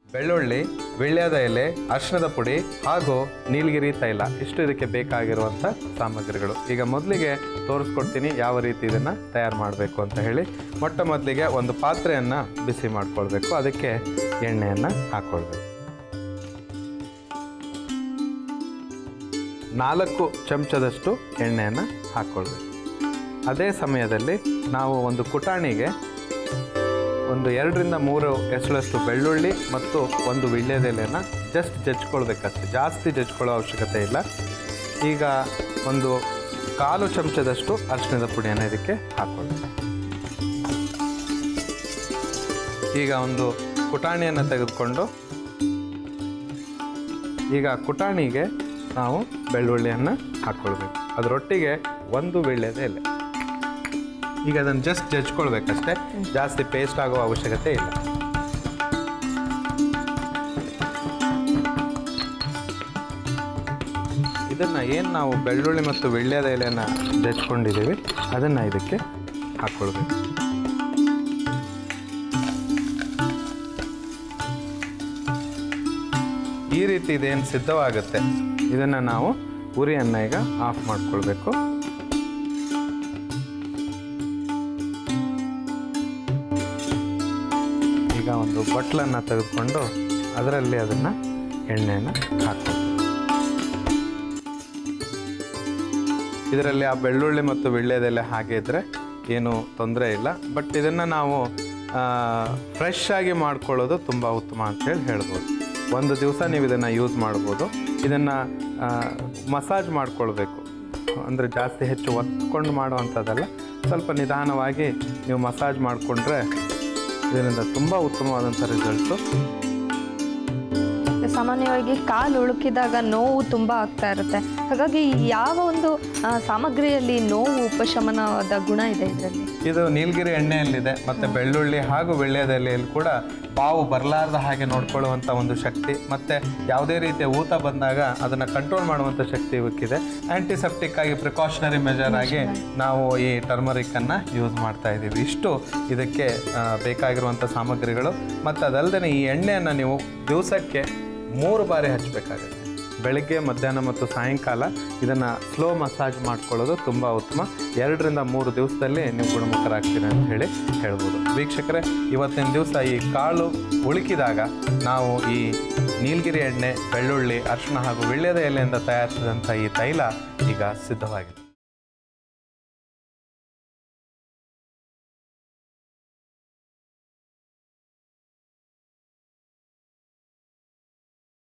ಬೆಳ್ಳುಳ್ಳಿ ವಿಳ್ಯದ ಎಲೆ ಅರಿಶಿಣದ ಪುಡಿ ಹಾಗೂ ನೀಲಗಿರಿ ತೈಲ ಇಷ್ಟು ಇದಕ್ಕೆ ಬೇಕಾಗಿರುವಂಥ ಸಾಮಗ್ರಿಗಳು ಈಗ ಮೊದಲಿಗೆ ತೋರಿಸ್ಕೊಡ್ತೀನಿ ಯಾವ ರೀತಿ ಇದನ್ನು ತಯಾರು ಮಾಡಬೇಕು ಅಂತ ಹೇಳಿ ಮೊಟ್ಟ ಮೊದಲಿಗೆ ಒಂದು ಪಾತ್ರೆಯನ್ನು ಬಿಸಿ ಮಾಡ್ಕೊಳ್ಬೇಕು ಅದಕ್ಕೆ ಎಣ್ಣೆಯನ್ನು ಹಾಕ್ಕೊಳ್ಬೇಕು ನಾಲ್ಕು ಚಮಚದಷ್ಟು ಎಣ್ಣೆಯನ್ನು ಹಾಕ್ಕೊಳ್ಬೇಕು ಅದೇ ಸಮಯದಲ್ಲಿ ನಾವು ಒಂದು ಕುಟಾಣಿಗೆ ಒಂದು ಎರಡರಿಂದ ಮೂರು ಎಸಳಷ್ಟು ಬೆಳ್ಳುಳ್ಳಿ ಮತ್ತು ಒಂದು ವಿಳ್ಯದೆಲೆಯನ್ನು ಜಸ್ಟ್ ಜಜ್ಕೊಳ್ಬೇಕಷ್ಟೆ ಜಾಸ್ತಿ ಜಜ್ಕೊಳ್ಳೋ ಅವಶ್ಯಕತೆ ಇಲ್ಲ ಈಗ ಒಂದು ಕಾಲು ಚಮಚದಷ್ಟು ಅರಿಶಿಣದ ಪುಡಿಯನ್ನು ಇದಕ್ಕೆ ಹಾಕ್ಕೊಳ್ಬೇಕು ಈಗ ಒಂದು ಕುಟಾಣಿಯನ್ನು ತೆಗೆದುಕೊಂಡು ಈಗ ಕುಟಾಣಿಗೆ ನಾವು ಬೆಳ್ಳುಳ್ಳಿಯನ್ನು ಹಾಕ್ಕೊಳ್ಬೇಕು ಅದರೊಟ್ಟಿಗೆ ಒಂದು ವಿಳ್ಯದ ಎಲೆ ಈಗ ಅದನ್ನು ಜಸ್ಟ್ ಜಜ್ಕೊಳ್ಬೇಕಷ್ಟೇ ಜಾಸ್ತಿ ಪೇಸ್ಟ್ ಆಗೋ ಅವಶ್ಯಕತೆ ಇಲ್ಲ ಇದನ್ನು ಏನು ನಾವು ಬೆಳ್ಳುಳ್ಳಿ ಮತ್ತು ವಿಳ್ಯದ ಎಲೆಯನ್ನು ಜಜ್ಕೊಂಡಿದ್ದೀವಿ ಅದನ್ನು ಇದಕ್ಕೆ ಹಾಕ್ಕೊಳ್ಬೇಕು ಈ ರೀತಿ ಇದೇನು ಸಿದ್ಧವಾಗುತ್ತೆ ಇದನ್ನು ನಾವು ಉರಿಯನ್ನು ಈಗ ಆಫ್ ಮಾಡ್ಕೊಳ್ಬೇಕು ಈಗ ಒಂದು ಬಟ್ಲನ್ನು ತೆಗೆದುಕೊಂಡು ಅದರಲ್ಲಿ ಅದನ್ನು ಎಣ್ಣೆಯನ್ನು ಹಾಕ್ಕೊಳ್ಬೇಕು ಇದರಲ್ಲಿ ಆ ಬೆಳ್ಳುಳ್ಳಿ ಮತ್ತು ವಿಳ್ಯದೆಲೆ ಹಾಗೆ ಇದ್ದರೆ ಏನು ತೊಂದರೆ ಇಲ್ಲ ಬಟ್ ಇದನ್ನು ನಾವು ಫ್ರೆಶ್ ಆಗಿ ಮಾಡ್ಕೊಳ್ಳೋದು ತುಂಬ ಉತ್ತಮ ಅಂತೇಳಿ ಹೇಳ್ಬೋದು ಒಂದು ದಿವಸ ನೀವು ಇದನ್ನು ಯೂಸ್ ಮಾಡ್ಬೋದು ಇದನ್ನು ಮಸಾಜ್ ಮಾಡ್ಕೊಳ್ಬೇಕು ಅಂದರೆ ಜಾಸ್ತಿ ಹೆಚ್ಚು ಒತ್ಕೊಂಡು ಮಾಡುವಂಥದ್ದಲ್ಲ ಸ್ವಲ್ಪ ನಿಧಾನವಾಗಿ ನೀವು ಮಸಾಜ್ ಮಾಡಿಕೊಂಡ್ರೆ ಇದರಿಂದ ತುಂಬ ಉತ್ತಮವಾದಂಥ ರಿಸಲ್ಟು ಸಾಮಾನ್ಯವಾಗಿ ಕಾಲು ಉಳುಕಿದಾಗ ನೋವು ತುಂಬ ಆಗ್ತಾ ಇರುತ್ತೆ ಹಾಗಾಗಿ ಯಾವ ಒಂದು ಆ, ಸಾಮಗ್ರಿಯಲ್ಲಿ ನೋವು ಉಪಶಮನವಾದ ಗುಣ ಇದೆ ಇದರಲ್ಲಿ ಇದು ನೀಲಗಿರಿ ಎಣ್ಣೆಯಲ್ಲಿದೆ ಮತ್ತು ಬೆಳ್ಳುಳ್ಳಿ ಹಾಗೂ ಬೆಳ್ಳ್ಯದೆಲೆಯಲ್ಲಿ ಕೂಡ ಬಾವು ಬರಲಾರ್ದ ಹಾಗೆ ನೋಡ್ಕೊಳ್ಳುವಂಥ ಒಂದು ಶಕ್ತಿ ಮತ್ತು ಯಾವುದೇ ರೀತಿಯ ಊತ ಬಂದಾಗ ಅದನ್ನು ಕಂಟ್ರೋಲ್ ಮಾಡುವಂಥ ಶಕ್ತಿ ಇವಕ್ಕಿದೆ ಆ್ಯಂಟಿಸೆಪ್ಟಿಕ್ ಆಗಿ ಪ್ರಿಕಾಷನರಿ ಮೆಜರ್ ಆಗಿ ನಾವು ಈ ಟರ್ಮರಿಕನ್ನು ಯೂಸ್ ಮಾಡ್ತಾ ಇದ್ದೀವಿ ಇಷ್ಟು ಇದಕ್ಕೆ ಆ, ಬೇಕಾಗಿರುವಂಥ ಸಾಮಗ್ರಿಗಳು ಮತ್ತು ಅದಲ್ಲದೆ ಈ ಎಣ್ಣೆಯನ್ನು ನೀವು ದಿವಸಕ್ಕೆ ಮೂರು ಬಾರಿ ಹಚ್ಚಬೇಕಾಗುತ್ತೆ ಬೆಳಗ್ಗೆ ಮಧ್ಯಾಹ್ನ ಮತ್ತು ಸಾಯಂಕಾಲ ಇದನ್ನು ಸ್ಲೋ ಮಸಾಜ್ ಮಾಡ್ಕೊಳ್ಳೋದು ತುಂಬ ಉತ್ತಮ ಎರಡರಿಂದ ಮೂರು ದಿವಸದಲ್ಲಿ ನೀವು ಗುಣಮುಖರಾಗ್ತೀರಿ ಅಂತ ಹೇಳಿ ಹೇಳ್ಬೋದು ವೀಕ್ಷಕರೇ ಇವತ್ತಿನ ದಿವಸ ಈ ಕಾಳು ಉಳುಕಿದಾಗ ನಾವು ಈ ನೀಲಗಿರಿ ಎಣ್ಣೆ ಬೆಳ್ಳುಳ್ಳಿ ಅರಿಶಿಣ ಹಾಗೂ ವಿಳ್ಯದ ಎಲೆಯಿಂದ ತಯಾರಿಸಿದಂಥ ಈ ತೈಲ ಈಗ ಸಿದ್ಧವಾಗಿದೆ